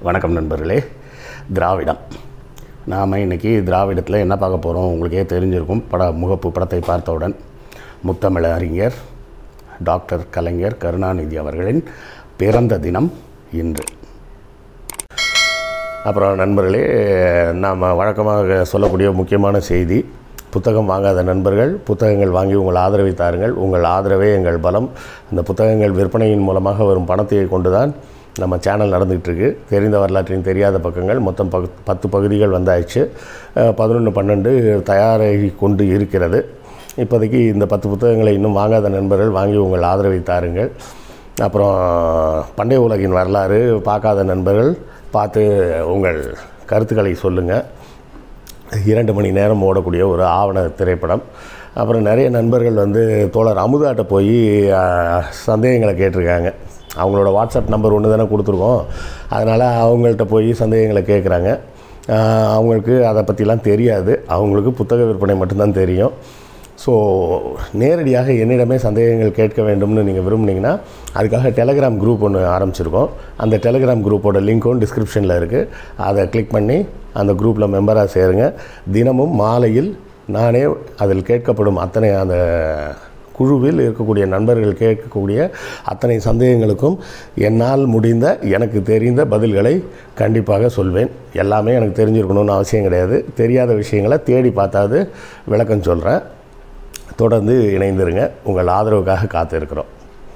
வணக்கம் நண்பர்களே திராவிடம் நாம் இன்றைக்கி திராவிடத்தில் என்ன பார்க்க போகிறோம் உங்களுக்கே தெரிஞ்சிருக்கும் பட முகப்பு படத்தை பார்த்தவுடன் முத்தமிழ் அறிஞர் டாக்டர் கலைஞர் கருணாநிதி அவர்களின் பிறந்த தினம் இன்று அப்புறம் நண்பர்களே நாம் வழக்கமாக சொல்லக்கூடிய முக்கியமான செய்தி புத்தகம் வாங்காத நண்பர்கள் புத்தகங்கள் வாங்கி உங்கள் ஆதரவை தாருங்கள் உங்கள் ஆதரவே எங்கள் பலம் அந்த புத்தகங்கள் விற்பனையின் மூலமாக வரும் பணத்தை கொண்டு தான் நம்ம சேனல் நடந்துகிட்டு இருக்கு தெரிந்த வரலாற்றின் தெரியாத பக்கங்கள் மொத்தம் பகு பத்து பகுதிகள் வந்தாயிடுச்சு பதினொன்று பன்னெண்டு தயாராகி கொண்டு இருக்கிறது இப்போதைக்கு இந்த பத்து புத்தகங்களை இன்னும் வாங்காத நண்பர்கள் வாங்கி உங்கள் ஆதரவை தாருங்கள் அப்புறம் பண்டைய உலகின் வரலாறு பார்க்காத நண்பர்கள் பார்த்து உங்கள் கருத்துக்களை சொல்லுங்கள் இரண்டு மணி நேரம் ஓடக்கூடிய ஒரு ஆவண திரைப்படம் அப்புறம் நிறைய நண்பர்கள் வந்து தோழர் அமுதாட்ட போய் அஹ், சந்தேகங்களை கேட்டிருக்காங்க அவங்களோட வாட்ஸ்அப் நம்பர் ஒன்று தானே கொடுத்துருக்கோம் அதனால் அவங்கள்ட்ட போய் சந்தேகங்களை கேட்குறாங்க அஹ், அவங்களுக்கு அதை பற்றிலாம் தெரியாது அவங்களுக்கு புத்தக விற்பனை மட்டும்தான் தெரியும் ஸோ நேரடியாக என்னிடமே சந்தேகங்கள் கேட்க வேண்டும்னு நீங்கள் விரும்புனீங்கன்னா அதுக்காக டெலகிராம் குரூப் ஒன்று ஆரம்பிச்சிருக்கோம் அந்த டெலகிராம் குரூப்போட லிங்க்கும் டிஸ்கிரிப்ஷனில் இருக்குது அதை கிளிக் பண்ணி அந்த குரூப்பில் மெம்பராக சேருங்க தினமும் மாலையில் நானே அதில் கேட்கப்படும் அத்தனை அந்த குழுவில் இருக்கக்கூடிய நண்பர்கள் கேட்கக்கூடிய அத்தனை சந்தேகங்களுக்கும் என்னால் முடிந்த எனக்கு தெரிந்த பதில்களை கண்டிப்பாக சொல்வேன் எல்லாமே எனக்கு தெரிஞ்சிருக்கணும்னு அவசியம் கிடையாது தெரியாத விஷயங்களை தேடி பார்த்தாது விளக்கம் சொல்கிறேன் தொடர்ந்து இணைந்திருங்க உங்கள் ஆதரவுக்காக காத்திருக்கிறோம்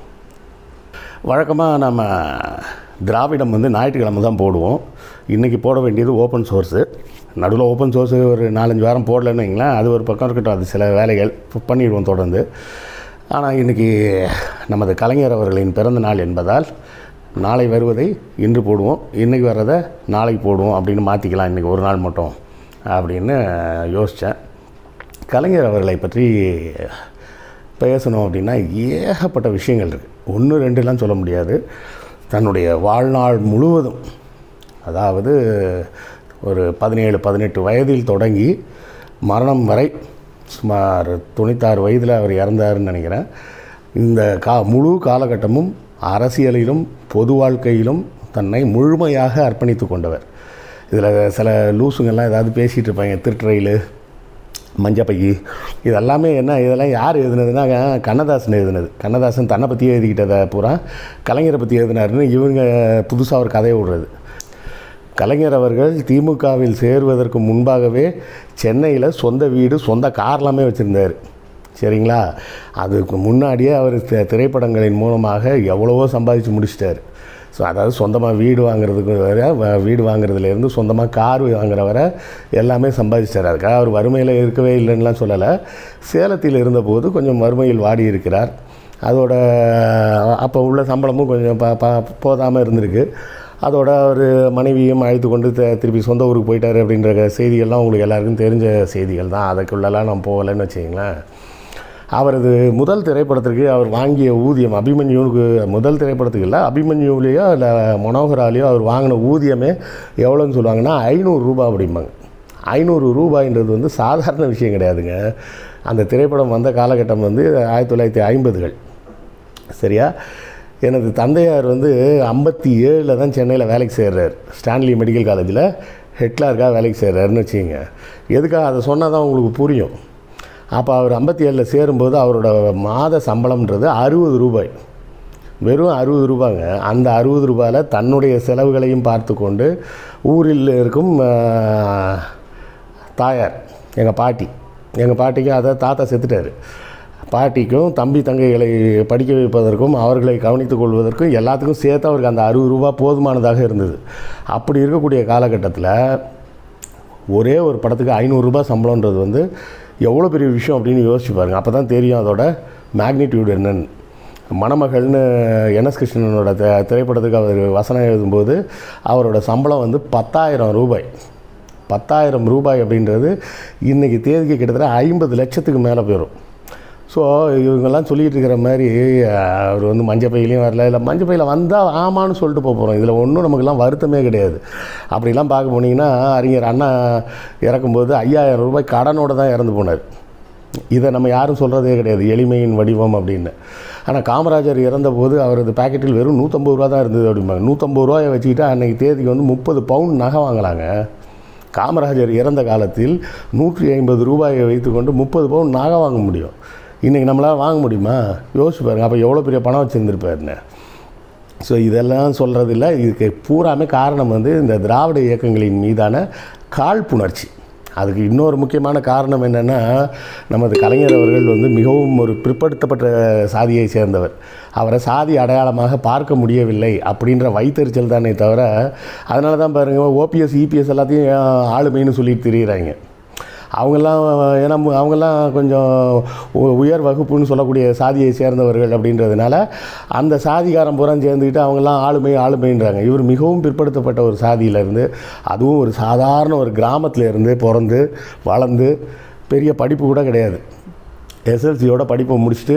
வழக்கமாக நம்ம திராவிடம் வந்து ஞாயிற்றுக்கிழமை தான் போடுவோம் இன்றைக்கி போட வேண்டியது ஓப்பன் சோர்ஸு நடுவில் ஓப்பன் சோர்ஸு ஒரு நாலஞ்சு வாரம் போடலன்னு வைங்களேன் அது ஒரு பக்கம் இருக்கட்டும் அது சில வேலைகள் ப- பண்ணிடுவோம் தொடர்ந்து ஆனால் இன்றைக்கி நமது கலைஞர் அவர்களின் பிறந்த நாள் என்பதால் நாளை வருவதை இன்று போடுவோம் இன்றைக்கி வர்றதை நாளைக்கு போடுவோம் அப்படின்னு மாற்றிக்கலாம் இன்றைக்கி ஒரு நாள் மட்டும் அப்படின்னு யோசித்தேன் கலைஞர் அவர்களை பற்றி பேசணும் அப்படின்னா ஏகப்பட்ட விஷயங்கள் இருக்குது ஒன்று ரெண்டுலாம் சொல்ல முடியாது தன்னுடைய வாழ்நாள் முழுவதும் அதாவது ஒரு பதினேழு பதினெட்டு வயதில் தொடங்கி மரணம் வரை சுமார் தொண்ணூத்தாறு வயதில் அவர் இறந்தாருன்னு நினைக்கிறேன் இந்த கா முழு காலகட்டமும் அரசியலிலும் பொது வாழ்க்கையிலும் தன்னை முழுமையாக அர்ப்பணித்து கொண்டவர் இதில் சில லூசுங்கெல்லாம் ஏதாவது பேசிகிட்டு இருப்பாங்க திருட்டுறையில் மஞ்சப்பையி இதெல்லாமே என்ன இதெல்லாம் யார் எழுதுனதுன்னா கண்ணதாசன் எழுதுனது கண்ணதாசன் தன்னை பற்றி எழுதிக்கிட்டதை பூரா கலைஞரை பற்றி எழுதினாருன்னு இவங்க புதுசாக ஒரு கதையை விடுறது கலைஞர் அவர்கள் திமுகவில் சேருவதற்கு முன்பாகவே சென்னையில் சொந்த வீடு சொந்த கார்லாமே வச்சுருந்தார் சரிங்களா அதுக்கு முன்னாடியே அவர் தி- திரைப்படங்களின் மூலமாக எவ்வளவோ சம்பாதிச்சு முடிச்சிட்டார் ஸோ அதாவது சொந்தமாக வீடு வாங்குறதுக்கு வர வ- வீடு வாங்குறதுலேருந்து சொந்தமாக கார் வாங்குற வரை எல்லாமே சம்பாதிச்சிட்டார் அதுக்காக அவர் வறுமையில் இருக்கவே இல்லைன்னுலாம் சொல்லலை சேலத்தில் இருந்தபோது கொஞ்சம் வறுமையில் வாடி இருக்கிறார் அதோட அப்போ உள்ள சம்பளமும் கொஞ்சம் பா பா போதாமல் இருந்திருக்கு அதோட அவர் மனைவியும் அழைத்து கொண்டு த- திருப்பி சொந்த ஊருக்கு போயிட்டார் அப்படின்ற செய்திகள்லாம் உங்களுக்கு எல்லாருக்கும் தெரிஞ்ச செய்திகள் தான் அதுக்குள்ளெல்லாம் நான் போகலைன்னு வச்சிங்களேன் அவரது முதல் திரைப்படத்திற்கு அவர் வாங்கிய ஊதியம் அபிமன்யுவுக்கு முதல் திரைப்படத்துக்கு இல்லை அபிமன்யுலேயோ இல்லை மனோகராலேயோ அவர் வாங்கின ஊதியமே எவ்வளோன்னு சொல்லுவாங்கன்னா ஐநூறு ரூபாய் அப்படிம்பாங்க ஐநூறு ரூபாய்ன்றது வந்து சாதாரண விஷயம் கிடையாதுங்க அந்த திரைப்படம் வந்த காலகட்டம் வந்து ஆயிரத்தி தொள்ளாயிரத்தி ஐம்பதுகள் சரியா எனது தந்தையார் வந்து ஐம்பத்தி ஏழில் தான் சென்னையில் வேலைக்கு சேர்றார் ஸ்டான்லி மெடிக்கல் காலேஜில் ஹெட்லருக்காக வேலைக்கு சேர்றாருன்னு வச்சுக்கோங்க எதுக்காக அதை சொன்னால் தான் உங்களுக்கு புரியும் அப்போ அவர் ஐம்பத்தி ஏழில் சேரும்போது அவரோட மாத சம்பளம்ன்றது அறுபது ரூபாய் வெறும் அறுபது ரூபாங்க அந்த அறுபது ரூபாயில் தன்னுடைய செலவுகளையும் பார்த்து கொண்டு ஊரில் இருக்கும் ஆஹ், தாயார் எங்கள் பாட்டி எங்கள் பாட்டிக்கும் அதை தாத்தா செத்துட்டார் பாட்டிக்கும் தம்பி தங்கைகளை படிக்க வைப்பதற்கும் அவர்களை கவனித்துக் கொள்வதற்கும் எல்லாத்துக்கும் சேர்த்து அவருக்கு அந்த அறுபது ரூபா போதுமானதாக இருந்தது அப்படி இருக்கக்கூடிய காலகட்டத்தில் ஒரே ஒரு படத்துக்கு ஐநூறுரூபா சம்பளன்றது வந்து எவ்வளோ பெரிய விஷயம் அப்படின்னு யோசிச்சு பாருங்க அப்போ தான் தெரியும் அதோட மேக்னிடியூட் என்னன்னு மணமகள்னு என்எஸ் கிருஷ்ணனோட த திரைப்படத்துக்கு அவர் வசனம் எழுதும்போது அவரோட சம்பளம் வந்து பத்தாயிரம் ரூபாய் பத்தாயிரம் ரூபாய் அப்படின்றது இன்றைக்கி தேதிக்கு கிட்டத்தட்ட ஐம்பது லட்சத்துக்கு மேலே போயிடும் ஸோ இவங்கெல்லாம் சொல்லிகிட்டு இருக்கிற மாதிரி அஹ், அவர் வந்து மஞ்சள் பையிலையும் வரல இல்லை மஞ்சள் பையில் வந்தால் ஆமான்னு சொல்லிட்டு போக போகிறோம் இதில் ஒன்றும் நமக்கெல்லாம் வருத்தமே கிடையாது அப்படிலாம் பார்க்க போனீங்கன்னா அறிஞர் அண்ணா இறக்கும்போது ஐயாயிரம் ரூபாய் கடனோட தான் இறந்து போனார் இதை நம்ம யாரும் சொல்கிறதே கிடையாது எளிமையின் வடிவம் அப்படின்னு ஆனால் காமராஜர் இறந்தபோது அவரது பாக்கெட்டில் வெறும் நூற்றம்பது ரூபா தான் இருந்தது அப்படிம்பாங்க நூற்றம்பது ரூபாயை வச்சுக்கிட்டு அன்றைக்கி தேதிக்கு வந்து முப்பது பவுண்ட் நகை வாங்கலாங்க காமராஜர் இறந்த காலத்தில் நூற்றி ஐம்பது ரூபாயை வைத்துக்கொண்டு முப்பது பவுன் நகை வாங்க முடியும் இன்றைக்கி நம்மளால் வாங்க முடியுமா யோசிச்சு பாருங்க அப்போ எவ்வளோ பெரிய பணம் வச்சுருந்துருப்பாருன்னு ஸோ இதெல்லாம் சொல்கிறதில்ல இதுக்கு பூராமே காரணம் வந்து இந்த திராவிட இயக்கங்களின் மீதான காழ்ப்புணர்ச்சி அதுக்கு இன்னொரு முக்கியமான காரணம் என்னென்னா நமது கலைஞர் அவர்கள் வந்து மிகவும் ஒரு பிற்படுத்தப்பட்ட சாதியை சேர்ந்தவர் அவரை சாதி அடையாளமாக பார்க்க முடியவில்லை அப்படின்ற வைத்தறிச்சல் தானே தவிர அதனால தான் பாருங்கள் ஓபிஎஸ் இபிஎஸ் எல்லாத்தையும் ஆளுமைன்னு சொல்லிட்டு திரியிறாங்க அவங்கெல்லாம் ஏன்னா மு- அவங்கெல்லாம் கொஞ்சம் உ- உயர் வகுப்புன்னு சொல்லக்கூடிய சாதியை சேர்ந்தவர்கள் அப்படின்றதுனால அந்த சாதிகாரம் பூரா சேர்ந்துக்கிட்டு அவங்கெல்லாம் ஆளுமை ஆளுமைன்றாங்க இவர் மிகவும் பிற்படுத்தப்பட்ட ஒரு சாதியிலேருந்து அதுவும் ஒரு சாதாரண ஒரு கிராமத்தில் இருந்து பிறந்து வளர்ந்து பெரிய படிப்பு கூட கிடையாது எஸ்எல்சியோட படிப்பை முடிச்சுட்டு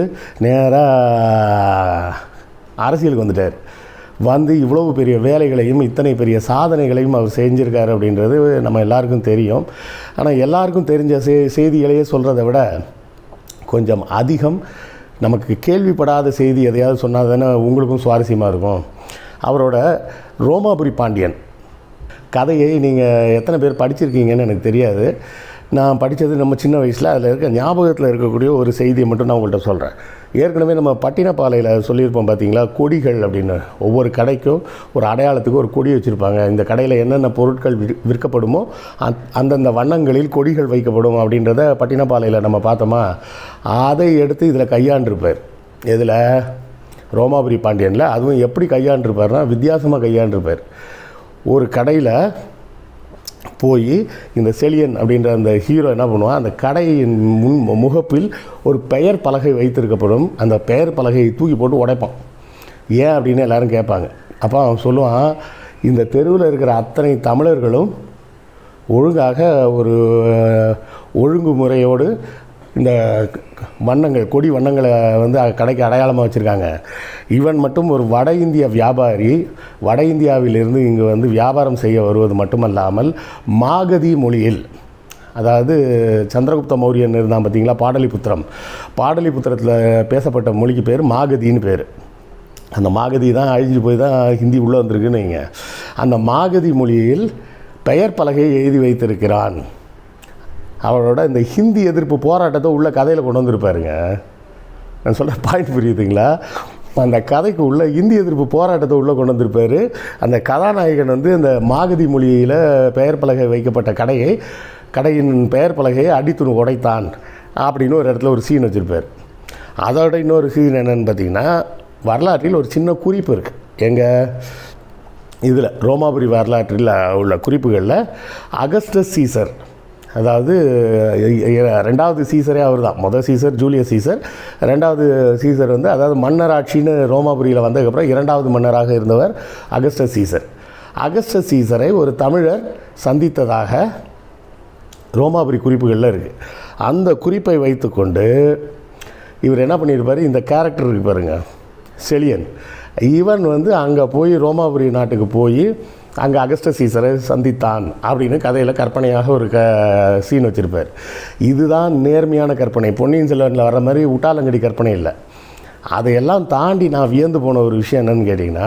நேராக அரசியலுக்கு வந்துட்டார் வந்து இவ்வளவு பெரிய வேலைகளையும் இத்தனை பெரிய சாதனைகளையும் அவர் செஞ்சிருக்காரு அப்படின்றது நம்ம எல்லாருக்கும் தெரியும் ஆனால் எல்லாருக்கும் தெரிஞ்ச செ செய்திகளையே சொல்கிறத விட கொஞ்சம் அதிகம் நமக்கு கேள்விப்படாத செய்தி எதையாவது சொன்னால் தானே உங்களுக்கும் சுவாரஸ்யமாக இருக்கும் அவரோட ரோமாபுரி பாண்டியன் கதையை நீங்கள் எத்தனை பேர் படிச்சிருக்கீங்கன்னு எனக்கு தெரியாது நான் படித்தது நம்ம சின்ன வயசில் அதில் இருக்க ஞாபகத்தில் இருக்கக்கூடிய ஒரு செய்தியை மட்டும் நான் உங்கள்கிட்ட சொல்கிறேன் ஏற்கனவே நம்ம பட்டினப்பாலையில் சொல்லியிருப்போம் பார்த்தீங்களா கொடிகள் அப்படின்னு ஒவ்வொரு கடைக்கும் ஒரு அடையாளத்துக்கு ஒரு கொடி வச்சுருப்பாங்க இந்த கடையில் என்னென்ன பொருட்கள் விற்- விற்கப்படுமோ அந் அந்தந்த வண்ணங்களில் கொடிகள் வைக்கப்படும் அப்படின்றத பட்டினப்பாலையில் நம்ம பார்த்தோமா அதை எடுத்து இதில் கையாண்டிருப்பார் இதில் ரோமாபுரி பாண்டியனில் அதுவும் எப்படி கையாண்டிருப்பார்னா வித்தியாசமாக கையாண்டிருப்பார் ஒரு கடையில் போய் இந்த செலியன் அப்படின்ற அந்த ஹீரோ என்ன பண்ணுவான் அந்த கடையின் முன் முகப்பில் ஒரு பெயர் பலகை வைத்திருக்கப்படும் அந்த பெயர் பலகையை தூக்கி போட்டு உடைப்பான் ஏன் அப்படின்னு எல்லாரும் கேட்பாங்க அப்போ அவன் சொல்லுவான் இந்த தெருவில் இருக்கிற அத்தனை தமிழர்களும் ஒழுங்காக ஒரு ஒழுங்குமுறையோடு இந்த வண்ணங்கள் கொடி வண்ணங்களை வந்து கடைக்கு அடையாளமாக வச்சுருக்காங்க இவன் மட்டும் ஒரு வட இந்திய வியாபாரி வட இந்தியாவிலிருந்து இங்கு வந்து வியாபாரம் செய்ய வருவது மட்டுமல்லாமல் மாகதி மொழியில் அதாவது சந்திரகுப்த மௌரியன் இருந்தான் பார்த்தீங்களா பாடலிபுத்திரம் பாடலிபுத்திரத்தில் பேசப்பட்ட மொழிக்கு பேர் மாகதின்னு பேர் அந்த மாகதி தான் அழிஞ்சு போய் தான் ஹிந்தி உள்ளே வந்திருக்குன்னு வைங்க அந்த மாகதி மொழியில் பெயர் பலகையை எழுதி வைத்திருக்கிறான் அவரோட இந்த ஹிந்தி எதிர்ப்பு போராட்டத்தை உள்ள கதையில் கொண்டு வந்திருப்பாருங்க நான் சொல்ல பாயிண்ட் புரியுதுங்களா அந்த கதைக்கு உள்ள இந்தி எதிர்ப்பு போராட்டத்தை உள்ளே கொண்டு வந்திருப்பாரு அந்த கதாநாயகன் வந்து அந்த மாகதி மொழியில் பெயர் பலகை வைக்கப்பட்ட கடையை கடையின் பெயர் பலகையை அடித்துணு உடைத்தான் அப்படின்னு ஒரு இடத்துல ஒரு சீன் வச்சுருப்பார் அதோட இன்னொரு சீன் என்னன்னு பார்த்தீங்கன்னா வரலாற்றில் ஒரு சின்ன குறிப்பு இருக்குது எங்கள் இதில் ரோமாபுரி வரலாற்றில் உள்ள குறிப்புகளில் அகஸ்டஸ் சீசர் அதாவது எ- எ- ரெண்டாவது சீசரே அவர் தான் முதல் சீசர் ஜூலியஸ் சீசர் ரெண்டாவது சீசர் வந்து அதாவது மன்னராட்சின்னு ரோமாபுரியில் வந்ததுக்கப்புறம் இரண்டாவது மன்னராக இருந்தவர் அகஸ்டஸ் சீசர் அகஸ்டஸ் சீசரை ஒரு தமிழர் சந்தித்ததாக ரோமாபுரி குறிப்புகளில் இருக்குது அந்த குறிப்பை வைத்துக்கொண்டு இவர் என்ன பண்ணியிருப்பார் இந்த கேரக்டர் இருக்கு பாருங்க செலியன் இவன் வந்து அங்கே போய் ரோமாபுரி நாட்டுக்கு போய் அங்கே அகஸ்ட சீசரை சந்தித்தான் அப்படின்னு கதையில் கற்பனையாக ஒரு க சீன் வச்சுருப்பார் இதுதான் நேர்மையான கற்பனை பொன்னியின் செல்வனில் வர மாதிரி உட்டாலங்கடி கற்பனை இல்லை அதையெல்லாம் தாண்டி நான் வியந்து போன ஒரு விஷயம் என்னன்னு கேட்டிங்கன்னா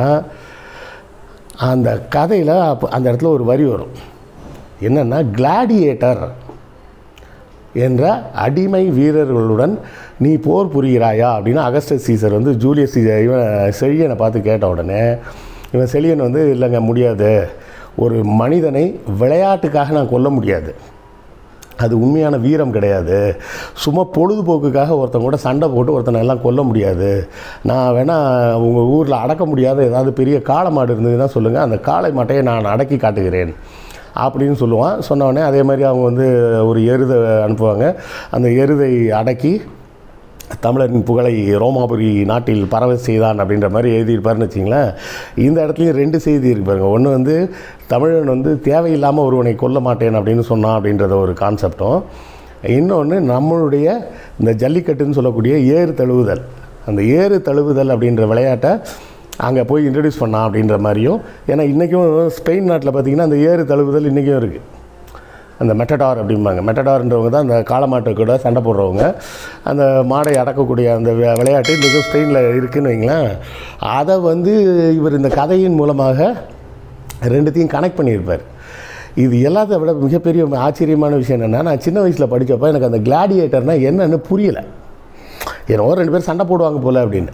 அந்த கதையில் அப்போ அந்த இடத்துல ஒரு வரி வரும் என்னென்னா கிளாடியேட்டர் என்ற அடிமை வீரர்களுடன் நீ போர் புரிகிறாயா அப்படின்னு அகஸ்டஸ் சீசர் வந்து ஜூலியஸ் சீசர் இவன் செழியனை பார்த்து கேட்ட உடனே இவன் செழியன் வந்து இல்லைங்க முடியாது ஒரு மனிதனை விளையாட்டுக்காக நான் கொல்ல முடியாது அது உண்மையான வீரம் கிடையாது சும்மா பொழுதுபோக்குக்காக ஒருத்தன் கூட சண்டை போட்டு ஒருத்தனை எல்லாம் கொல்ல முடியாது நான் வேணால் உங்கள் ஊரில் அடக்க முடியாத ஏதாவது பெரிய காளை மாடு இருந்ததுன்னா சொல்லுங்கள் அந்த காளை மாட்டையை நான் அடக்கி காட்டுகிறேன் அப்படின்னு சொல்லுவான் சொன்ன உடனே அதே மாதிரி அவங்க வந்து ஒரு எருதை அனுப்புவாங்க அந்த எருதை அடக்கி தமிழரின் புகழை ரோமாபுரி நாட்டில் பரவ செய்தான் அப்படின்ற மாதிரி எழுதியிருப்பாருன்னு வச்சிங்களேன் இந்த இடத்துலையும் ரெண்டு செய்தி இருக்கு பாருங்க ஒன்று வந்து தமிழன் வந்து தேவையில்லாமல் ஒருவனை கொல்ல மாட்டேன் அப்படின்னு சொன்னான் அப்படின்றத ஒரு கான்செப்டும் இன்னொன்று நம்மளுடைய இந்த ஜல்லிக்கட்டுன்னு சொல்லக்கூடிய ஏறு தழுவுதல் அந்த ஏறு தழுவுதல் அப்படின்ற விளையாட்டை அங்கே போய் இன்ட்ரடியூஸ் பண்ணான் அப்படின்ற மாதிரியும் ஏன்னா இன்றைக்கும் ஸ்பெயின் நாட்டில் பார்த்திங்கன்னா அந்த ஏறு தழுவுதல் இன்றைக்கும் இருக்குது அந்த மெட்டடார் அப்படிம்பாங்க மெட்டடார்ன்றவங்க தான் அந்த காளமாட்டை கூட சண்டை போடுறவங்க அந்த மாடை அடக்கக்கூடிய அந்த வி- விளையாட்டு மிக ஸ்ட்ரெயினில் இருக்குன்னு வைங்களேன் அதை வந்து இவர் இந்த கதையின் மூலமாக ரெண்டுத்தையும் கனெக்ட் பண்ணியிருப்பார் இது எல்லாத்தை விட மிகப்பெரிய ஆச்சரியமான விஷயம் என்னென்னா நான் சின்ன வயசில் படித்தப்போ எனக்கு அந்த கிளாடியேட்டர்னால் என்னன்னு புரியலை என்னவோ ரெண்டு பேரும் சண்டை போடுவாங்க போல் அப்படின்னு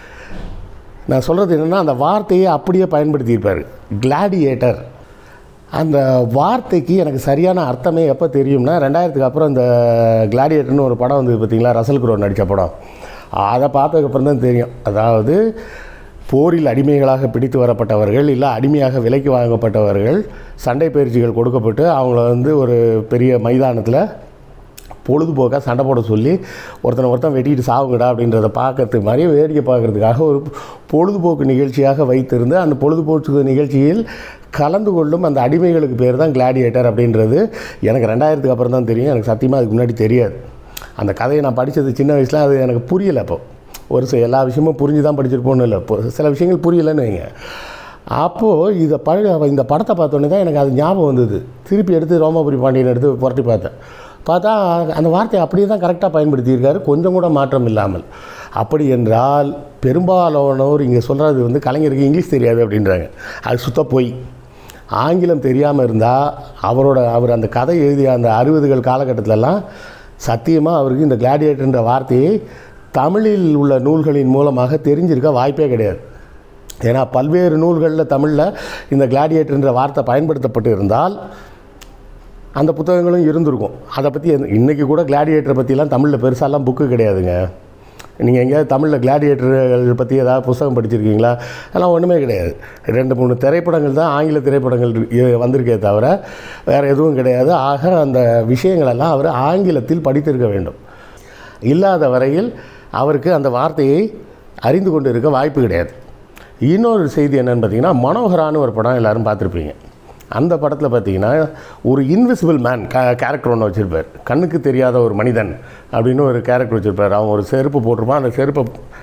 நான் சொல்கிறது என்னென்னா அந்த வார்த்தையை அப்படியே பயன்படுத்தியிருப்பார் கிளாடியேட்டர் அந்த வார்த்தைக்கு எனக்கு சரியான அர்த்தமே எப்போ தெரியும்னா ரெண்டாயிரத்துக்கு அப்புறம் இந்த கிளாடியேட்டர்னு ஒரு படம் வந்து பார்த்தீங்களா ரசல் குரோ நடித்த படம் அதை பார்த்ததுக்கப்புறம் தான் தெரியும் அதாவது போரில் அடிமைகளாக பிடித்து வரப்பட்டவர்கள் இல்லை அடிமையாக விலைக்கு வாங்கப்பட்டவர்கள் சண்டை பயிற்சிகள் கொடுக்கப்பட்டு அவங்கள வந்து ஒரு பெரிய மைதானத்தில் பொழுதுபோக்காக சண்டை போட சொல்லி ஒருத்தனை ஒருத்தன் வெட்டிட்டு சாவுங்கடா அப்படின்றத பார்க்கறதுக்கு மாதிரி வேடிக்கை பார்க்கறதுக்காக ஒரு பொழுதுபோக்கு நிகழ்ச்சியாக வைத்திருந்து அந்த பொழுதுபோக்கு நிகழ்ச்சியில் கலந்து கொள்ளும் அந்த அடிமைகளுக்கு பேர் தான் கிளாடியேட்டர் அப்படின்றது எனக்கு ரெண்டாயிரத்துக்கு அப்புறம் தான் தெரியும் எனக்கு சத்தியமாக அதுக்கு முன்னாடி தெரியாது அந்த கதையை நான் படித்தது சின்ன வயசில் அது எனக்கு புரியலை அப்போ ஒரு சில எல்லா விஷயமும் புரிஞ்சு தான் படிச்சிருப்போன்னு இல்லை இப்போ சில விஷயங்கள் புரியலைன்னு வைங்க அப்போது இதை பழ இந்த படத்தை பார்த்தோன்னே தான் எனக்கு அது ஞாபகம் வந்தது திருப்பி எடுத்து ரோமாபுரி பாண்டியன் எடுத்து புரட்டி பார்த்தேன் பார்த்தா அந்த வார்த்தையை அப்படியே தான் கரெக்டாக பயன்படுத்தியிருக்காரு கொஞ்சம் கூட மாற்றம் இல்லாமல் அப்படி என்றால் பெரும்பாலானோர் இங்கே சொல்கிறது வந்து கலைஞருக்கு இங்கிலீஷ் தெரியாது அப்படின்றாங்க அது சுத்த போய் ஆங்கிலம் தெரியாமல் இருந்தால் அவரோட அவர் அந்த கதை எழுதிய அந்த அறுபதுகள் காலகட்டத்திலலாம் சத்தியமாக அவருக்கு இந்த கிளாடியேட்டர்ன்ற வார்த்தையை தமிழில் உள்ள நூல்களின் மூலமாக தெரிஞ்சிருக்க வாய்ப்பே கிடையாது ஏன்னா பல்வேறு நூல்களில் தமிழில் இந்த கிளாடியேட்டர்ன்ற வார்த்தை பயன்படுத்தப்பட்டு இருந்தால் அந்த புத்தகங்களும் இருந்திருக்கும் அதை பற்றி இன்றைக்கி கூட கிளாடியேட்டரை பற்றிலாம் தமிழில் பெருசாலாம் புக்கு கிடையாதுங்க நீங்கள் எங்கேயாவது தமிழில் கிளாடியேட்டர்கள் பற்றி ஏதாவது புத்தகம் படிச்சிருக்கீங்களா அதெல்லாம் ஒன்றுமே கிடையாது ரெண்டு மூணு திரைப்படங்கள் தான் ஆங்கில திரைப்படங்கள் இரு- வந்திருக்கே தவிர வேறு எதுவும் கிடையாது ஆக அந்த விஷயங்களெல்லாம் அவர் ஆங்கிலத்தில் படித்திருக்க வேண்டும் இல்லாத வரையில் அவருக்கு அந்த வார்த்தையை அறிந்து கொண்டு இருக்க வாய்ப்பு கிடையாது இன்னொரு செய்தி என்னன்னு பார்த்தீங்கன்னா மனோகரான்னு ஒரு படம் எல்லாரும் பார்த்துருப்பீங்க அந்த படத்தில் பார்த்தீங்கன்னா ஒரு இன்விசிபிள் மேன் க கேரக்டர் ஒன்று வச்சுருப்பார் கண்ணுக்கு தெரியாத ஒரு மனிதன் அப்படின்னு ஒரு கேரக்டர் வச்சுருப்பார் அவன் ஒரு செருப்பு போட்டிருப்பான் அந்த செருப்பை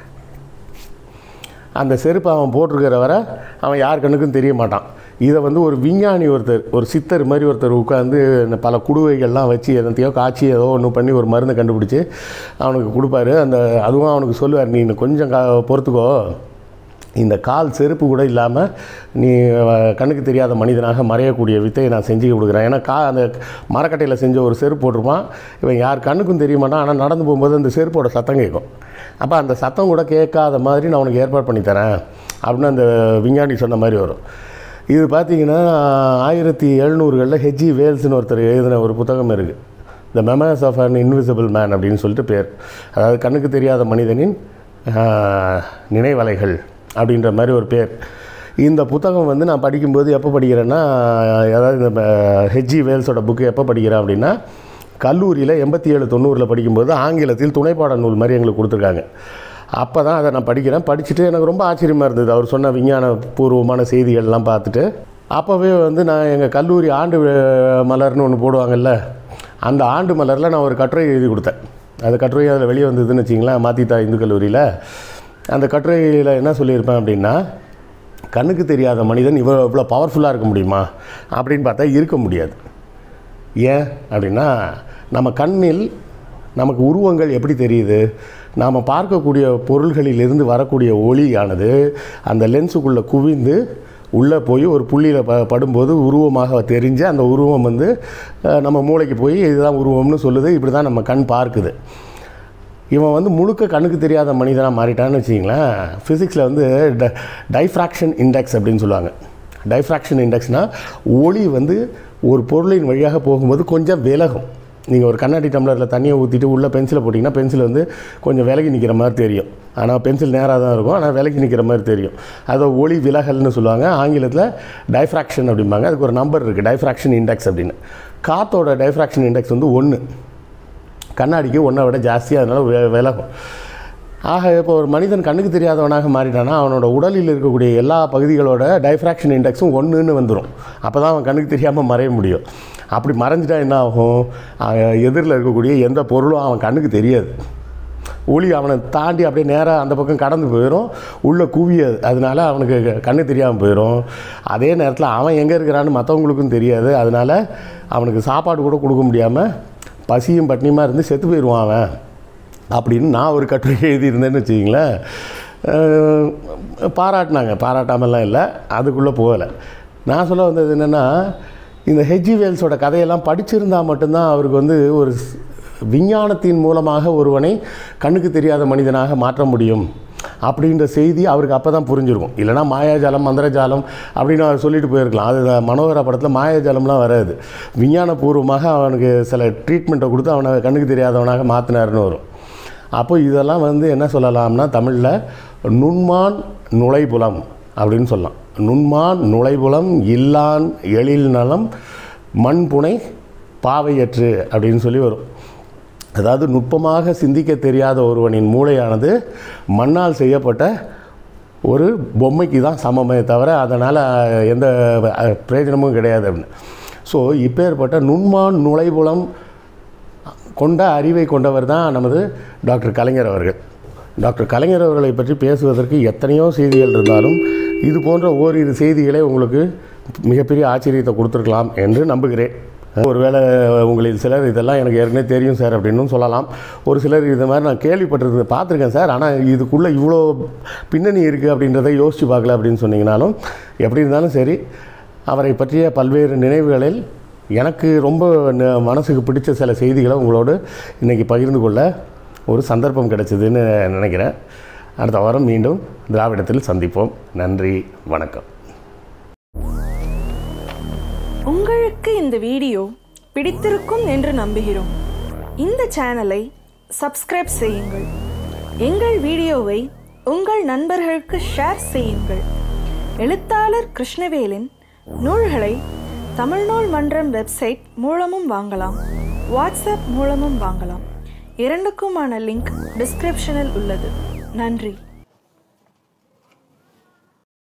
அந்த செருப்பை அவன் போட்டிருக்கிற வரை அவன் யார் கண்ணுக்கும் தெரிய மாட்டான் இதை வந்து ஒரு விஞ்ஞானி ஒருத்தர் ஒரு சித்தர் மாதிரி ஒருத்தர் உட்காந்து இந்த பல குடுவைகள்லாம் வச்சு எதத்தையோ காய்ச்சி ஏதோ ஒன்று பண்ணி ஒரு மருந்து கண்டுபிடிச்சி அவனுக்கு கொடுப்பாரு அந்த அதுவும் அவனுக்கு சொல்லுவார் நீ இன்னும் கொஞ்சம் கா பொறுத்துக்கோ இந்த கால் செருப்பு கூட இல்லாமல் நீ அஹ், கண்ணுக்கு தெரியாத மனிதனாக மறையக்கூடிய வித்தையை நான் செஞ்சு கொடுக்குறேன் ஏன்னா கா அந்த மரக்கட்டையில் செஞ்ச ஒரு செருப்பு போட்டிருப்பான் இவன் யார் கண்ணுக்கும் தெரிய மாட்டான் ஆனால் நடந்து போகும்போது அந்த செருப்போட சத்தம் கேட்கும் அப்போ அந்த சத்தம் கூட கேட்காத மாதிரி நான் உனக்கு ஏற்பாடு பண்ணி தரேன் அப்படின்னு அந்த விஞ்ஞானி சொன்ன மாதிரி வரும் இது பார்த்தீங்கன்னா ஆயிரத்தி எழுநூறுகளில் ஹெச்ஜி வேல்ஸ்னு ஒருத்தர் எழுதின ஒரு புத்தகம் இருக்குது the memoirs of an invisible man அப்படின்னு சொல்லிட்டு பேர் அதாவது கண்ணுக்கு தெரியாத மனிதனின் ஆஹ், நினைவலைகள் அப்படின்ற மாதிரி ஒரு பேர் இந்த புத்தகம் வந்து நான் படிக்கும்போது எப்போ படிக்கிறேன்னா அதாவது இந்த ஹெச்ஜி வேல்ஸோட புக்கு எப்போ படிக்கிறேன் அப்படின்னா கல்லூரியில் எண்பத்தி ஏழு தொண்ணூறில் படிக்கும்போது ஆங்கிலத்தில் துணைப்பாட நூல் மாதிரி எங்களுக்கு கொடுத்துருக்காங்க அப்போ தான் அதை நான் படிக்கிறேன் படிச்சுட்டு எனக்கு ரொம்ப ஆச்சரியமாக இருந்தது அவர் சொன்ன விஞ்ஞான பூர்வமான செய்திகள்லாம் பார்த்துட்டு அப்போவே வந்து நான் எங்கள் கல்லூரி ஆண்டு வி- மலர்னு ஒன்று போடுவாங்கல்ல அந்த ஆண்டு மலரில் நான் ஒரு கட்டுரை எழுதி கொடுத்தேன் அந்த கட்டுரை அதில் வெளியே வந்ததுன்னு வச்சிங்களேன் மாத்தித்தா இந்து கல்லூரியில் அந்த கட்டுரையில் என்ன சொல்லியிருப்பேன் அப்படின்னா கண்ணுக்கு தெரியாத மனிதன் இவ்வளோ இவ்வளோ பவர்ஃபுல்லாக இருக்க முடியுமா அப்படின்னு பார்த்தா இருக்க முடியாது ஏன் அப்படின்னா நம்ம கண்ணில் நமக்கு உருவங்கள் எப்படி தெரியுது நாம் பார்க்கக்கூடிய பொருள்களிலிருந்து வரக்கூடிய ஒளியானது அந்த லென்ஸுக்குள்ளே குவிந்து உள்ளே போய் ஒரு புள்ளியில் ப படும்போது உருவமாக தெரிஞ்சு அந்த உருவம் வந்து அஹ், நம்ம மூளைக்கு போய் இதுதான் உருவம்னு சொல்லுது இப்படி தான் நம்ம கண் பார்க்குது இவன் வந்து முழுக்க கண்ணுக்கு தெரியாத மனிதனாக மாறிட்டான்னு வச்சிங்களேன் ஃபிசிக்ஸில் வந்து ட டைஃப்ராக்ஷன் இண்டெக்ஸ் அப்படின்னு சொல்லுவாங்க டைஃப்ராக்ஷன் இண்டெக்ஸ்னால் ஒளி வந்து ஒரு பொருளின் வழியாக போகும்போது கொஞ்சம் விலகும் நீங்கள் ஒரு கண்ணாடி டம்ளரில் தண்ணியை ஊற்றிட்டு உள்ளே பென்சிலை போட்டிங்கன்னா பென்சில் வந்து கொஞ்சம் விலகி நிற்கிற மாதிரி தெரியும் ஆனால் பென்சில் நேராக தான் இருக்கும் ஆனால் விலகி நிற்கிற மாதிரி தெரியும் அதை ஒளி விலகல்னு சொல்லுவாங்க ஆங்கிலத்தில் டைஃப்ராக்ஷன் அப்படிம்பாங்க அதுக்கு ஒரு நம்பர் இருக்குது டைஃப்ராக்ஷன் இண்டெக்ஸ் அப்படின்னு காற்றோட டைஃப்ராக்ஷன் இண்டெக்ஸ் வந்து ஒன்று கண்ணாடிக்கு ஒன்றை விட ஜாஸ்தியாக அதனால் வி- விலகும் ஆக இப்போ ஒரு மனிதன் கண்ணுக்கு தெரியாதவனாக மாறிட்டானா அவனோட உடலில் இருக்கக்கூடிய எல்லா பகுதிகளோட டைஃப்ராக்ஷன் இண்டெக்ஸும் ஒன்றுன்னு வந்துடும் அப்போ தான் அவன் கண்ணுக்கு தெரியாமல் மறைய முடியும் அப்படி மறைஞ்சிட்டா என்ன ஆகும் எதிரில் இருக்கக்கூடிய எந்த பொருளும் அவன் கண்ணுக்கு தெரியாது ஒளி அவனை தாண்டி அப்படியே நேராக அந்த பக்கம் கடந்து போயிடும் உள்ளே குவியாது அதனால அவனுக்கு கண்ணு தெரியாமல் போயிடும் அதே நேரத்தில் அவன் எங்கே இருக்கிறான்னு மற்றவங்களுக்கும் தெரியாது அதனால அவனுக்கு சாப்பாடு கூட கொடுக்க முடியாமல் பசியும் பட்டினியுமா இருந்து செத்து போயிடுவான் அவன் அப்படின்னு நான் ஒரு கட்டுரை எழுதியிருந்தேன்னு வச்சுக்கிங்களேன் அஹ், பாராட்டினாங்க பாராட்டாமலாம் இல்லை அதுக்குள்ளே போகலை நான் சொல்ல வந்தது என்னென்னா இந்த ஹெச்ஜி வேல்ஸோட கதையெல்லாம் படிச்சிருந்தா மட்டும்தான் அவருக்கு வந்து ஒரு ஸ்- விஞ்ஞானத்தின் மூலமாக ஒருவனை கண்ணுக்கு தெரியாத மனிதனாக மாற்ற முடியும் அப்படின்ற செய்தி அவருக்கு அப்போ தான் புரிஞ்சிருக்கும் இல்லைனா மாயாஜாலம் மந்திரஜாலம் அப்படின்னு அவர் சொல்லிட்டு போயிருக்கலாம் அது மனோகர படத்தில் மாயாஜாலம்லாம் வராது விஞ்ஞானபூர்வமாக அவனுக்கு சில ட்ரீட்மெண்ட்டை கொடுத்து அவனை கண்ணுக்கு தெரியாதவனாக மாற்றினாருன்னு வரும் அப்போ இதெல்லாம் வந்து என்ன சொல்லலாம்னா தமிழில் நுண்மான் நுழைபுலம் அப்படின்னு சொல்லலாம் நுண்மான் நுழைபுலம் இல்லான் எழில் நலம் மண்புனை பாவையற்று அப்படின்னு சொல்லி வரும் அதாவது நுட்பமாக சிந்திக்க தெரியாத ஒருவனின் மூளையானது மண்ணால் செய்யப்பட்ட ஒரு பொம்மைக்கு தான் சமமே தவிர அதனால் எந்த அஹ், பிரயோஜனமும் கிடையாது அப்படின்னு ஸோ இப்பேற்பட்ட நுண்மான் நுழைபுலம் கொண்ட அறிவை கொண்டவர் தான் நமது டாக்டர் கலைஞர் அவர்கள் டாக்டர் கலைஞர் அவர்களை பற்றி பேசுவதற்கு எத்தனையோ செய்திகள் இருந்தாலும் இது போன்ற ஓரிரு செய்திகளை உங்களுக்கு மிகப்பெரிய ஆச்சரியத்தை கொடுத்துருக்கலாம் என்று நம்புகிறேன் ஒருவேளை உங்களில் சிலர் இதெல்லாம் எனக்கு ஏற்கனவே தெரியும் சார் அப்படின்னு சொல்லலாம் ஒரு சிலர் இது மாதிரி நான் கேள்விப்பட்டிருக்க பார்த்துருக்கேன் சார் ஆனால் இதுக்குள்ளே இவ்வளோ பின்னணி இருக்குது அப்படின்றத யோசித்து பார்க்கல அப்படின்னு சொன்னீங்கனாலும் எப்படி இருந்தாலும் சரி அவரை பற்றிய பல்வேறு நினைவுகளில் எனக்கு ரொம்ப ந- மனசுக்கு பிடிச்ச சில செய்திகளை உங்களோடு இன்றைக்கி பகிர்ந்து கொள்ள ஒரு சந்தர்ப்பம் கிடைச்சதுன்னு நினைக்கிறேன் அடுத்த வாரம் மீண்டும் திராவிடத்தில் சந்திப்போம் நன்றி வணக்கம் உங்களுக்கு இந்த வீடியோ பிடித்திருக்கும் என்று நம்புகிறோம் இந்த சேனலை சப்ஸ்கிரைப் செய்யுங்கள் எங்கள் வீடியோவை உங்கள் நண்பர்களுக்கு ஷேர் செய்யுங்கள் எழுத்தாளர் கிருஷ்ணவேலின் நூல்களை தமிழ்நூல் மன்றம் வெப்சைட் மூலமும் வாங்கலாம் வாட்ஸ்அப் மூலமும் வாங்கலாம் இரண்டுக்குமான லிங்க் டிஸ்கிரிப்ஷனில் உள்ளது நன்றி